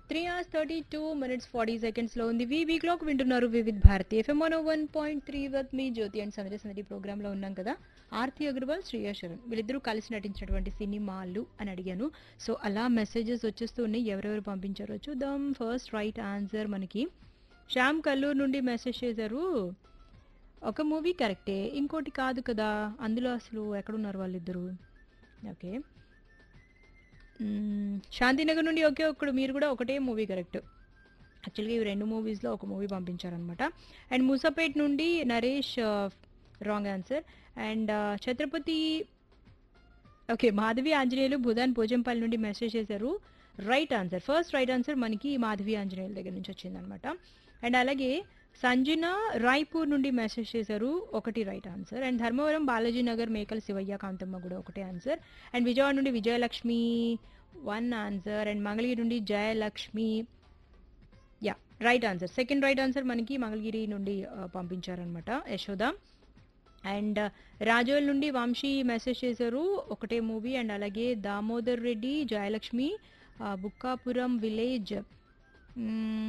Three hours thirty two minutes forty సెకండ్స్లో ఉంది వి వీక్లోకి వింటున్నారు Vividh Bharati FM one one point three with me Jyothi and సందడి సందడి ప్రోగ్రాంలో ఉన్నాం కదా ఆర్తి అగర్వాల్ శ్రేయా శరణ్ వీళ్ళిద్దరూ కలిసి నటించినటువంటి సినిమాలు అని అడిగాను సో అలా మెసేజెస్ వచ్చేస్తూ ఉన్నాయి ఎవరెవరు పంపించారో చూద్దాం ఫస్ట్ రైట్ ఆన్సర్ మనకి శ్యామ్ కల్లూరు నుండి మెసేజ్ చేశారు ఒక మూవీ కరెక్టే ఇంకోటి కాదు కదా అందులో అసలు ఎక్కడున్నారు వాళ్ళిద్దరు ఓకే మ్మ్, శాంతినగర్ నుండి ఒకే ఒక్కడు మీరు కూడా ఒకటే మూవీ కరెక్ట్ యాక్చువల్గా ఇవి రెండు మూవీస్లో ఒక మూవీ పంపించారనమాట అండ్ మూసాపేట్ నుండి Naresh wrong answer and Chatrapathi okay Madhavi Anjaneyulu Bhoodan Pochampally నుండి మెసేజ్ చేశారు right answer first right answer మనకి మాధవి ఆంజనేయుల దగ్గర నుంచి వచ్చిందనమాట అండ్ అలాగే సంజన రాయ్పూర్ నుండి మెసేజ్ చేశారు ఒకటి right answer and Dharmavaram Balaji Nagar Mekal Shivayya Kanthamma కూడా ఒకటే ఆన్సర్ అండ్ విజయవాడ నుండి Vijayalakshmi one answer and Mangalagiri నుండి Jayalakshmi yeah right answer second right answer మనకి మంగళగిరి నుండి ఆ, పంపించారనమాట యశోద అండ్ రాజోల్ నుండి వంశీ మెసేజ్ చేశారు ఒకటే మూవీ అండ్ అలాగే దామోదర్ రెడ్డి జయలక్ష్మి ఆ, బుక్కాపురం విలేజ్ మ్మ్.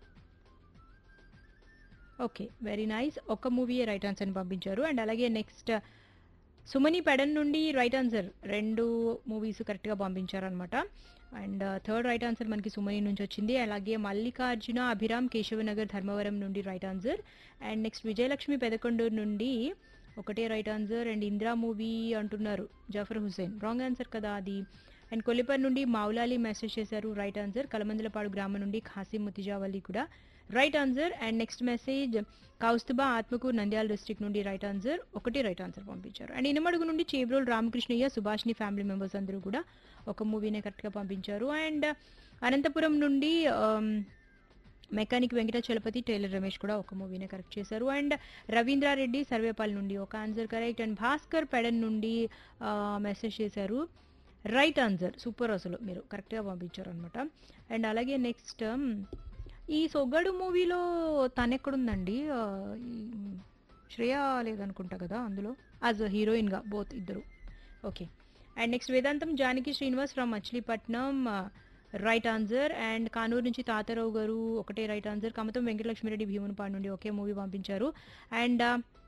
ఓకే వెరీ నైస్ ఒక మూవీ రైట్ ఆన్సర్ పంపించారు అండ్ అలాగే నెక్స్ట్ సుమని పెడన్ నుండి రైట్ ఆన్సర్ రెండు మూవీస్ కరెక్ట్గా పంపించారనమాట అండ్ థర్డ్ రైట్ ఆన్సర్ మనకి సుమని నుంచి వచ్చింది అలాగే మల్లికార్జున అభిరామ్ కేశవనగర్ ధర్మవరం నుండి right answer and next Vijayalakshmi Pedakonduru నుండి ఒకటే right answer and Indira movie అంటున్నారు జఫర్ హుసేన్ రాంగ్ ఆన్సర్ కదా అది అండ్ కొల్లిపర్ నుండి మౌలాలి మెసేజ్ చేశారు రైట్ ఆన్సర్ కలమందలపాడు గ్రామం నుండి ఖాసిం ముతిజావల్లి కూడా right answer and next message Kaustubha Atmakur Nandyal district నుండి రైట్ ఆన్సర్ ఒకటి రైట్ ఆన్సర్ పంపించారు అండ్ ఇనమడుగు నుండి చేబ్రోల్ రామకృష్ణయ్య సుభాష్ని ఫ్యామిలీ మెంబర్స్ అందరూ కూడా ఒక మూవీనే కరెక్ట్గా పంపించారు అండ్ అనంతపురం నుండి um, mechanic Venkata Chalapathi tailor Ramesh కూడా ఒక మూవీనే కరెక్ట్ చేశారు అండ్ రవీంద్రారెడ్డి సర్వేపల్లి నుండి ఒక answer correct and Bhaskar Pedana నుండి మెసేజ్ చేశారు రైట్ ఆన్సర్ సూపర్ అసలు మీరు కరెక్ట్గా పంపించారు అనమాట అండ్ అలాగే నెక్స్ట్ ఈ సొగ్గడు మూవీలో తను ఎక్కడుందండి ఆ, ఈ శ్రేయ లేదనుకుంటా కదా అందులో యాజ్ అ హీరోయిన్గా బోత్ ఇద్దరు okay and next Vedantam Janaki Srinivas from Machilipatnam right answer and Kanuru నుంచి తాతారావు గారు ఒకటే రైట్ ఆన్సర్ కమతం వెంకటలక్ష్మిరెడ్డి భీమునిపాడు నుండి ఒకే మూవీ పంపించారు అండ్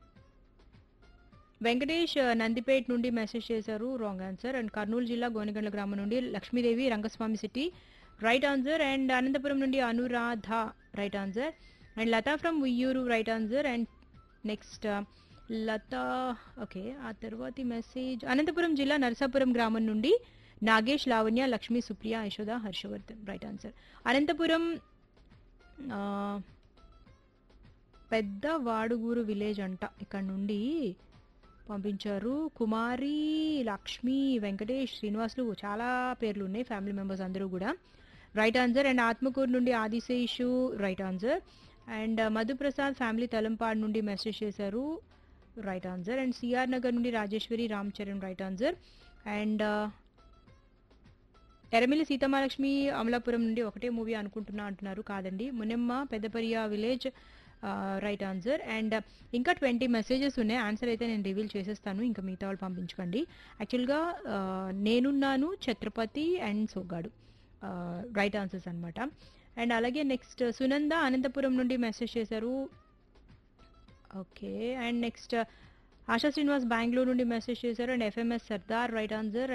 వెంకటేష్ ఆ, నందిపేట్ నుండి మెసేజ్ చేశారు రాంగ్ ఆన్సర్ అండ్ కర్నూలు జిల్లా గోనెగండ్ల గ్రామం నుండి Lakshmidevi Rangaswamy city right answer and Anantapur నుండి Anuradha right answer and Latha from Uyyuru right answer and next Latha okay ఆ తర్వాతి మెసేజ్ అనంతపురం జిల్లా నరసాపురం గ్రామం నుండి నాగేష్ లావణ్య లక్ష్మీ సుప్రియ యశోద హర్షవర్ధన్ రైట్ ఆన్సర్ అనంతపురం ఆ, పెద్ద వాడుగూరు విలేజ్ అంట ఇక్కడ నుండి పంపించారు కుమారి లక్ష్మి వెంకటేష్ శ్రీనివాసులు చాలా పేర్లు ఉన్నాయి ఫ్యామిలీ మెంబర్స్ అందరూ కూడా రైట్ ఆన్సర్ అండ్ ఆత్మకూరు నుండి Adiseshu right answer and Madhuprasad family Talampadu నుండి మెసేజ్ చేశారు right answer and CR Nagar నుండి Rajeswari Ram Charan right answer and Eramili Seethamalakshmi Amalapuram నుండి ఒకటే మూవీ అనుకుంటున్నా అంటున్నారు కాదండి Munemma Peddapariya village right answer and ఇంకా ట్వంటీ మెసేజెస్ ఉన్నాయి ఆన్సర్ అయితే నేను రివీల్ చేసేస్తాను ఇంకా మిగతా వాళ్ళు పంపించుకోండి యాక్చువల్గా నేనున్నాను Chatrapathi and Sogadu right answers అనమాట అండ్ అలాగే నెక్స్ట్ సునంద అనంతపురం నుండి మెసేజ్ చేశారు okay and next Asha Srinivas Bengaluru నుండి మెసేజ్ చేశారు and FMS Sardar right answer